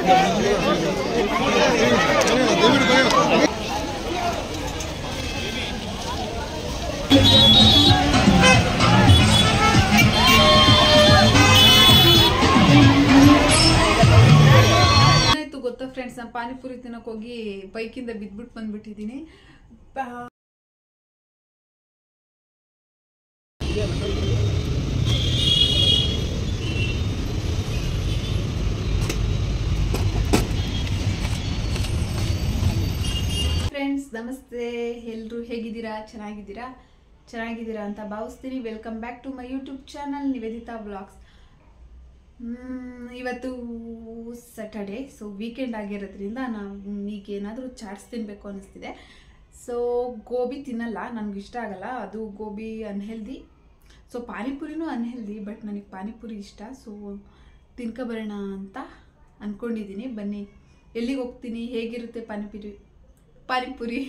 ಏನಾಯ್ತು ಗೊತ್ತಾ ಫ್ರೆಂಡ್ಸ್ ನಾನು ಪಾನಿಪುರಿ ತಿನ್ನಕ್ ಹೋಗಿ ಬೈಕಿಂದ ಬಿದ್ಬಿಟ್ಟು ಬಂದ್ಬಿಟ್ಟಿದ್ದೀನಿ ಬಾ- ಫ್ರೆಂಡ್ಸ್ ನಮಸ್ತೆ ಎಲ್ಲರೂ ಹೇಗಿದ್ದೀರಾ ಚೆನ್ನಾಗಿದ್ದೀರಾ ಚೆನ್ನಾಗಿದ್ದೀರಾ ಅಂತ ಭಾವಿಸ್ತೀನಿ welcome back to my YouTube channel Niveditha blogs ಇವತ್ತು ಸ್ಯಾಟರ್ಡೆ ಸೊ ವೀಕೆಂಡ್ ಆಗಿರೋದ್ರಿಂದ ನಾನು ಈಗ ಏನಾದರೂ ಚಾಟ್ಸ್ ತಿನ್ನಬೇಕು ಅನ್ನಿಸ್ತಿದೆ ಸೊ ಗೋಬಿ ತಿನ್ನಲ್ಲ ನನಗೆ ಇಷ್ಟ ಆಗಲ್ಲ ಅದು ಗೋಬಿ ಅನ್ಹೆಲ್ದಿ ಸೊ ಪಾನಿಪುರಿನೂ ಅನ್ಹೆಲ್ದಿ ಬಟ್ ನನಗೆ ಪಾನಿಪುರಿ ಇಷ್ಟ ಸೊ ತಿನ್ಕೊಬರೋಣ ಅಂತ ಅಂದ್ಕೊಂಡಿದ್ದೀನಿ ಬನ್ನಿ ಎಲ್ಲಿಗೆ ಹೋಗ್ತೀನಿ ಹೇಗಿರುತ್ತೆ ಪಾನಿಪುರಿ ಪಾನಿಪುರಿ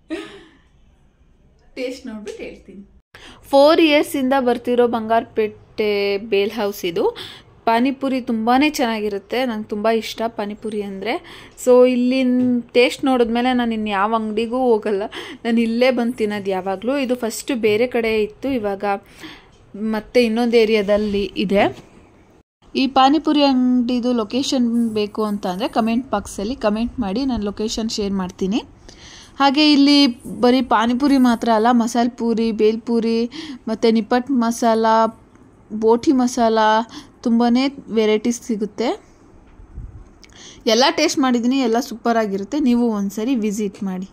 ಟೇಸ್ಟ್ ನೋಡ್ಬಿಟ್ಟು ಹೇಳ್ತೀನಿ ಫೋರ್ ಇಯರ್ಸಿಂದ ಬರ್ತಿರೋ ಬಂಗಾರಪೇಟೆ ಬೇಲ್ ಹೌಸ್ ಇದು ಪಾನಿಪುರಿ ತುಂಬಾ ಚೆನ್ನಾಗಿರುತ್ತೆ ನಂಗೆ ತುಂಬ ಇಷ್ಟ ಪಾನಿಪುರಿ ಅಂದರೆ ಸೊ ಇಲ್ಲಿನ ಟೇಸ್ಟ್ ನೋಡಿದ್ಮೇಲೆ ನಾನು ಇನ್ನು ಯಾವ ಅಂಗಡಿಗೂ ಹೋಗಲ್ಲ ನಾನು ಇಲ್ಲೇ ಬಂದು ತಿನ್ನೋದು ಯಾವಾಗಲೂ ಇದು ಫಸ್ಟು ಬೇರೆ ಕಡೆ ಇತ್ತು ಇವಾಗ ಮತ್ತೆ ಇನ್ನೊಂದು ಏರಿಯಾದಲ್ಲಿ ಇದೆ ಈ ಪಾನಿಪುರಿ ಅಂಗಡಿದು ಲೊಕೇಶನ್ ಬೇಕು ಅಂತ ಅಂದರೆ ಕಮೆಂಟ್ ಬಾಕ್ಸಲ್ಲಿ ಕಮೆಂಟ್ ಮಾಡಿ ನಾನು ಲೊಕೇಶನ್ ಶೇರ್ ಮಾಡ್ತೀನಿ ಹಾಗೆ ಇಲ್ಲಿ ಬರೀ ಪಾನಿಪುರಿ ಮಾತ್ರ ಅಲ್ಲ ಮಸಾಲೆ ಪೂರಿ ಬೇಲ್ಪೂರಿ ಮತ್ತು ನಿಪ್ಪಟ್ಟು ಮಸಾಲ ಬೋಟಿ ಮಸಾಲ ತುಂಬಾ ವೆರೈಟೀಸ್ ಸಿಗುತ್ತೆ ಎಲ್ಲ ಟೇಸ್ಟ್ ಮಾಡಿದ್ದೀನಿ ಎಲ್ಲ ಸೂಪರಾಗಿರುತ್ತೆ ನೀವು ಒಂದ್ಸರಿ ವಿಸಿಟ್ ಮಾಡಿ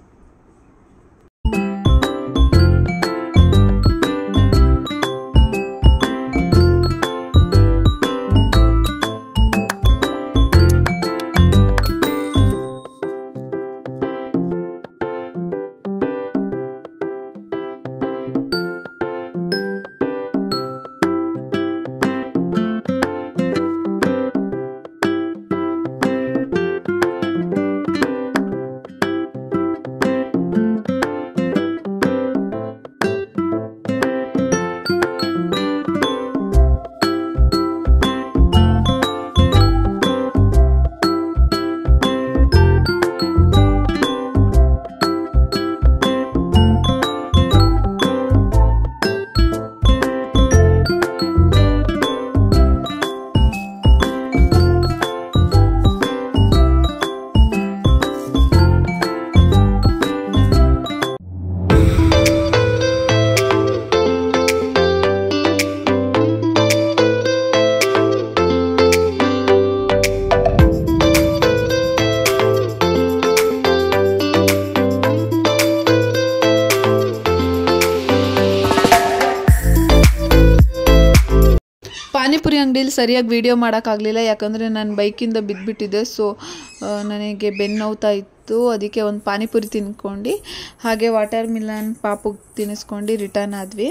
ಪಾನಿಪುರಿ ಅಂಗಡಿಲಿ ಸರಿಯಾಗಿ ವಿಡಿಯೋ ಮಾಡೋಕ್ಕಾಗಲಿಲ್ಲ ಯಾಕಂದರೆ ನಾನು ಬೈಕಿಂದ ಬಿದ್ದುಬಿಟ್ಟಿದ್ದೆ ಸೊ ನನಗೆ ಬೆನ್ನು ನೋವ್ತಾ ಇತ್ತು ಅದಕ್ಕೆ ಒಂದು ಪಾನಿಪುರಿ ತಿನ್ಕೊಂಡು ಹಾಗೆ ವಾಟರ್ ಮಿಲನ್ ಪಾಪುಗೆ ತಿನ್ನಿಸ್ಕೊಂಡು ರಿಟರ್ನ್ ಆದ್ವಿ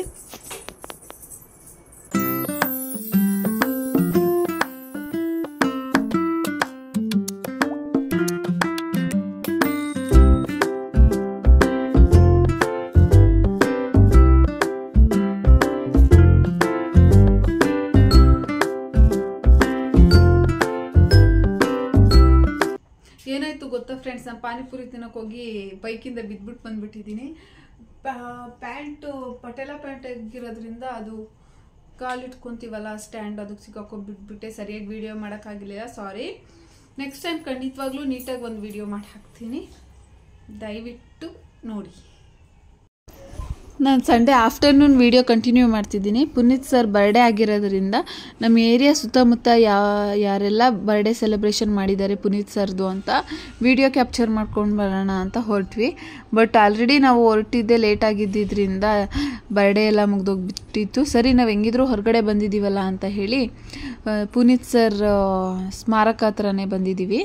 ಏನಾಯ್ತು ಗೊತ್ತಾ ಫ್ರೆಂಡ್ಸ್ ನಾನು ಪಾನಿಪುರಿ ತಿನ್ನಕ್ ಹೋಗಿ ಬೈಕಿಂದ ಬಿದ್ಬಿಟ್ಟು ಬಂದ್ಬಿಟ್ಟಿದ್ದೀನಿ ಪ್ಯಾಂಟು ಪಟೇಲ ಪ್ಯಾಂಟ್ ಆಗಿರೋದ್ರಿಂದ ಅದು ಕಾಲಿಟ್ಕೊಂತೀವಲ್ಲ ಸ್ಟ್ಯಾಂಡ್ ಅದಕ್ಕೆ ಸಿಕ್ಕಾಕೊಂಡ್ಬಿಟ್ಬಿಟ್ಟೆ ಸರಿಯಾಗಿ ವಿಡಿಯೋ ಮಾಡೋಕ್ಕಾಗಿಲ್ಲ ಸಾರಿ ನೆಕ್ಸ್ಟ್ ಟೈಮ್ ಖಂಡಿತವಾಗ್ಲೂ ನೀಟಾಗಿ ಒಂದು ವಿಡಿಯೋ ಮಾಡಿ ಹಾಕ್ತೀನಿ ದಯವಿಟ್ಟು ನೋಡಿ ನಾನು ಸಂಡೇ ಆಫ್ಟರ್ನೂನ್ ವಿಡಿಯೋ ಕಂಟಿನ್ಯೂ ಮಾಡ್ತಿದ್ದೀನಿ ಪುನೀತ್ ಸರ್ ಬರ್ಡೇ ಆಗಿರೋದ್ರಿಂದ ನಮ್ಮ ಏರಿಯಾ ಸುತ್ತಮುತ್ತ ಯಾ ಯಾರೆಲ್ಲ ಬರ್ಡೇ ಸೆಲೆಬ್ರೇಷನ್ ಮಾಡಿದ್ದಾರೆ ಪುನೀತ್ ಸರ್ದು ಅಂತ ವಿಡಿಯೋ ಕ್ಯಾಪ್ಚರ್ ಮಾಡ್ಕೊಂಡು ಬರೋಣ ಅಂತ ಹೊರಟ್ವಿ ಬಟ್ ಆಲ್ರೆಡಿ ನಾವು ಹೊರಟಿದ್ದೆ ಲೇಟ್ ಆಗಿದ್ದರಿಂದ ಬರ್ಡೇ ಎಲ್ಲ ಮುಗ್ದೋಗ್ಬಿಟ್ಟಿತ್ತು ಸರಿ ನಾವು ಹೆಂಗಿದ್ರು ಹೊರಗಡೆ ಬಂದಿದ್ದೀವಲ್ಲ ಅಂತ ಹೇಳಿ ಆ, ಪುನೀತ್ ಸರ್ ಆ, ಸ್ಮಾರಕ ಹತ್ರನೇ ಬಂದಿದ್ದೀವಿ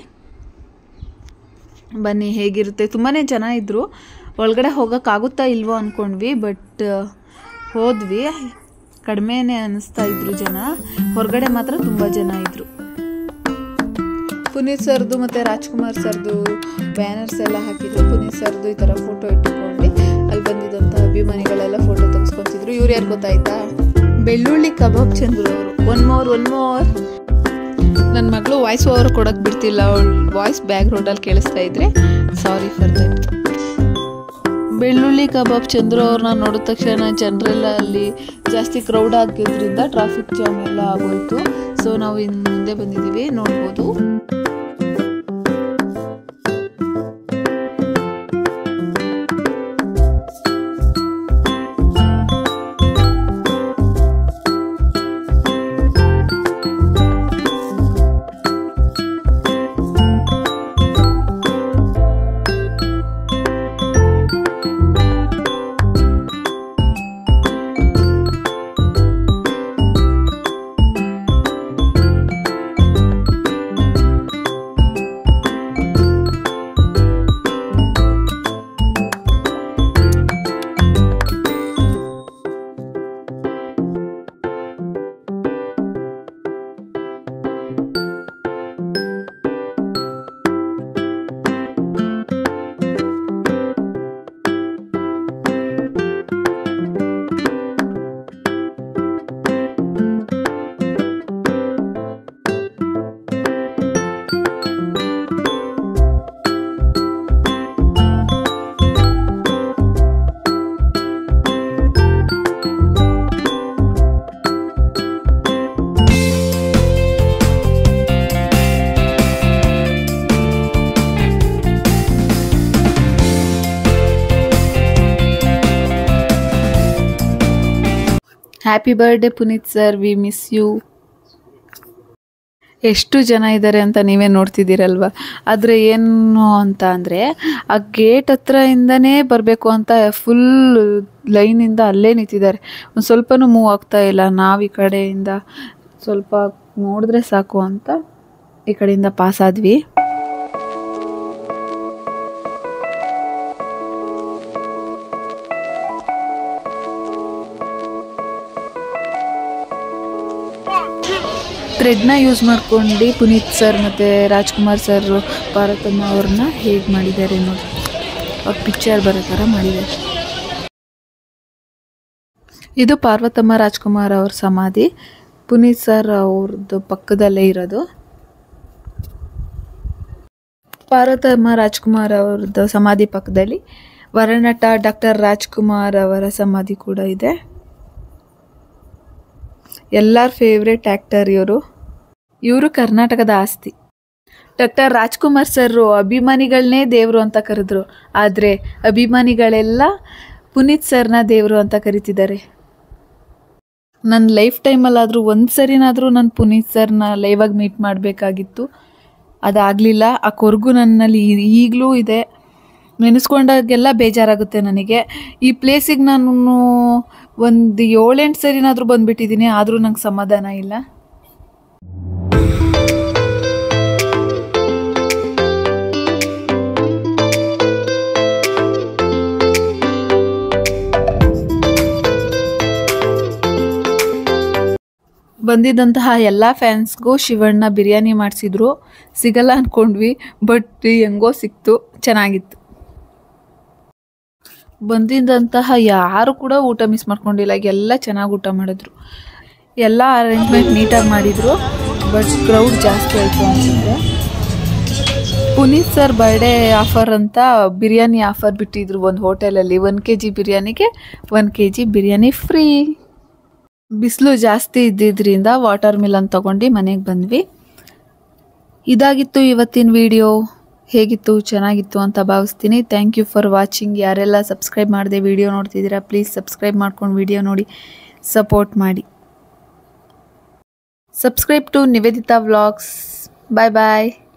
ಬನ್ನಿ ಹೇಗಿರುತ್ತೆ ತುಂಬಾ ಜನ ಇದ್ದರು ಒಳಗಡೆ ಹೋಗೋಕ್ಕಾಗುತ್ತಾ ಇಲ್ವೋ ಅಂದ್ಕೊಂಡ್ವಿ ಬಟ್ ಹೋದ್ವಿ ಕಡಿಮೆನೇ ಅನ್ನಿಸ್ತಾ ಇದ್ರು ಜನ ಹೊರಗಡೆ ಮಾತ್ರ ತುಂಬ ಜನ ಇದ್ದರು ಪುನೀತ್ ಸರ್ದು ಮತ್ತು ರಾಜ್ಕುಮಾರ್ ಸರ್ದು ಬ್ಯಾನರ್ಸ್ ಎಲ್ಲ ಹಾಕಿದ್ರು ಪುನೀತ್ ಸರ್ದು ಈ ಥರ ಫೋಟೋ ಇಟ್ಟುಕೊಂಡು ಅಲ್ಲಿ ಬಂದಿದ್ದಂಥ ಅಭಿಮಾನಿಗಳೆಲ್ಲ ಫೋಟೋ ತೆಗೆಸ್ಕೊತಿದ್ರು ಇವ್ರು ಯಾರು ಗೊತ್ತಾಯ್ತಾ ಬೆಳ್ಳುಳ್ಳಿ ಕಬಾಬ್ ಚಂದ್ರು ಅವರು ಒನ್ ಮೋರ್ ಒನ್ ಮೋರ್ ನನ್ನ ಮಗಳು ವಾಯ್ಸ್ ಓವರ್ ಕೊಡೋಕೆ ಬಿಡ್ತಿಲ್ಲ ಅವಳ ವಾಯ್ಸ್ ಬ್ಯಾಕ್ ರೋಡಲ್ಲಿ ಕೇಳಿಸ್ತಾ ಇದ್ರೆ ಸಾರಿ ಫಾರ್ ದಟ್ ಬೆಳ್ಳುಳ್ಳಿ ಕಬಾಬ್ ಚಂದ್ರು ಅವ್ರನ್ನ ನೋಡಿದ ತಕ್ಷಣ ಜನರೆಲ್ಲ ಅಲ್ಲಿ ಜಾಸ್ತಿ ಕ್ರೌಡ್ ಆಗಿದ್ರಿಂದ ಟ್ರಾಫಿಕ್ ಜಾಮ್ ಎಲ್ಲ ಆಗೋಯ್ತು ಸೊ ನಾವು ಇನ್ನು ಮುಂದೆ ಬಂದಿದ್ದೀವಿ ನೋಡ್ಬೋದು happy birthday Puneeth sir we miss you ಎಷ್ಟು ಜನ ಇದ್ದಾರೆ ಅಂತ ನೀವೇ ನೋಡ್ತಿದ್ದೀರಲ್ವ ಆದರೆ ಏನು ಅಂತ ಅಂದರೆ ಆ ಗೇಟ್ ಹತ್ರದಿಂದನೇ ಬರಬೇಕು ಅಂತ ಫುಲ್ ಲೈನಿಂದ ಅಲ್ಲೇ ನಿಂತಿದ್ದಾರೆ ಒಂದು ಸ್ವಲ್ಪನೂ ಮೂವ್ ಆಗ್ತಾ ಇಲ್ಲ ನಾವು ಈ ಕಡೆಯಿಂದ ಸ್ವಲ್ಪ ನೋಡಿದ್ರೆ ಸಾಕು ಅಂತ ಈ ಕಡೆಯಿಂದ ಪಾಸ್ ಆದ್ವಿ ಥ್ರೆಡ್ನ ಯೂಸ್ ಮಾಡ್ಕೊಂಡು ಪುನೀತ್ ಸರ್ ಮತ್ತು ರಾಜ್ಕುಮಾರ್ ಸರ್ ಪಾರ್ವತಮ್ಮ ಅವ್ರನ್ನ ಹೇಗೆ ಮಾಡಿದ್ದಾರೆ ನೋಡಿ ಅವ್ರ ಪಿಕ್ಚರ್ ಬರೋ ಥರ ಮಾಡಿದ್ದಾರೆ ಇದು ಪಾರ್ವತಮ್ಮ ರಾಜ್ಕುಮಾರ್ ಅವ್ರ ಸಮಾಧಿ ಪುನೀತ್ ಸರ್ ಅವ್ರದ್ದು ಪಕ್ಕದಲ್ಲೇ ಇರೋದು ಪಾರ್ವತಮ್ಮ ರಾಜ್ಕುಮಾರ್ ಅವ್ರದ್ದು ಸಮಾಧಿ ಪಕ್ಕದಲ್ಲಿ ವರನಟ ಡಾಕ್ಟರ್ ರಾಜ್ಕುಮಾರ್ ಅವರ ಸಮಾಧಿ ಕೂಡ ಇದೆ ಎಲ್ಲರ ಫೇವ್ರೆಟ್ ಆ್ಯಕ್ಟರ್ ಇವರು ಇವರು ಕರ್ನಾಟಕದ ಆಸ್ತಿ ಡಾಕ್ಟರ್ ರಾಜ್ಕುಮಾರ್ ಸರ್ ಅಭಿಮಾನಿಗಳನ್ನೇ ದೇವರು ಅಂತ ಕರೆದ್ರು ಆದರೆ ಅಭಿಮಾನಿಗಳೆಲ್ಲ ಪುನೀತ್ ಸರ್ನ ದೇವರು ಅಂತ ಕರಿತಿದ್ದಾರೆ ನನ್ನ ಲೈಫ್ ಟೈಮಲ್ಲಾದರೂ ಒಂದು ಸರಿನಾದರೂ ನಾನು ಪುನೀತ್ ಸರ್ನ ಲೈವಾಗಿ ಮೀಟ್ ಮಾಡಬೇಕಾಗಿತ್ತು ಅದಾಗಲಿಲ್ಲ ಆ ಕೊರಗು ನನ್ನಲ್ಲಿ ಈಗಲೂ ಇದೆ ನೆನೆಸ್ಕೊಂಡಾಗೆಲ್ಲ ಬೇಜಾರಾಗುತ್ತೆ ನನಗೆ ಈ ಪ್ಲೇಸಿಗೆ ನಾನು ಒಂದು ಏಳೆಂಟು ಸರಿನಾದರೂ ಬಂದುಬಿಟ್ಟಿದ್ದೀನಿ ಆದರೂ ನಂಗೆ ಸಮಾಧಾನ ಇಲ್ಲ ಬಂದಿದ್ದಂತಹ ಎಲ್ಲ ಫ್ಯಾನ್ಸ್ಗೂ ಶಿವಣ್ಣ ಬಿರಿಯಾನಿ ಮಾಡಿಸಿದ್ರು ಸಿಗಲ್ಲ ಅಂದ್ಕೊಂಡ್ವಿ ಬಟ್ ಹೆಂಗೋ ಸಿಕ್ತು ಚೆನ್ನಾಗಿತ್ತು ಬಂದಿದ್ದಂತಹ ಯಾರು ಕೂಡ ಊಟ ಮಿಸ್ ಮಾಡ್ಕೊಂಡಿಲ್ಲ ಎಲ್ಲ ಚೆನ್ನಾಗಿ ಊಟ ಮಾಡಿದ್ರು ಎಲ್ಲ ಅರೇಂಜ್ಮೆಂಟ್ ನೀಟಾಗಿ ಮಾಡಿದರು ಬಟ್ ಕ್ರೌಡ್ ಜಾಸ್ತಿ ಆಯಿತು ಅನಿಸುತ್ತೆ ಪುನೀತ್ ಸರ್ ಬರ್ಡೇ ಆಫರ್ ಅಂತ ಬಿರಿಯಾನಿ ಆಫರ್ ಬಿಟ್ಟಿದ್ರು ಒಂದು ಹೋಟೆಲಲ್ಲಿ ಒನ್ ಕೆ ಜಿ ಬಿರಿಯಾನಿಗೆ one K G biryani free ಬಿಸಿಲು ಜಾಸ್ತಿ ಇದ್ದಿದ್ದರಿಂದ ವಾಟರ್ ಮಿಲನ್ ತೊಗೊಂಡು ಮನೆಗೆ ಬಂದ್ವಿ ಇದಾಗಿತ್ತು ಇವತ್ತಿನ ವಿಡಿಯೋ ಹೇಗಿತ್ತು ಚೆನ್ನಾಗಿತ್ತು ಅಂತ ಭಾವಿಸ್ತೀನಿ ಥ್ಯಾಂಕ್ ಯು ಫಾರ್ ವಾಚಿಂಗ್ ಯಾರೆಲ್ಲ ಸಬ್ಸ್ಕ್ರೈಬ್ ಮಾಡದೆ ವಿಡಿಯೋ ನೋಡ್ತಿದ್ದೀರಾ ಪ್ಲೀಸ್ ಸಬ್ಸ್ಕ್ರೈಬ್ ಮಾಡ್ಕೊಂಡು ವಿಡಿಯೋ ನೋಡಿ ಸಪೋರ್ಟ್ ಮಾಡಿ subscribe to Niveditha vlogs bye bye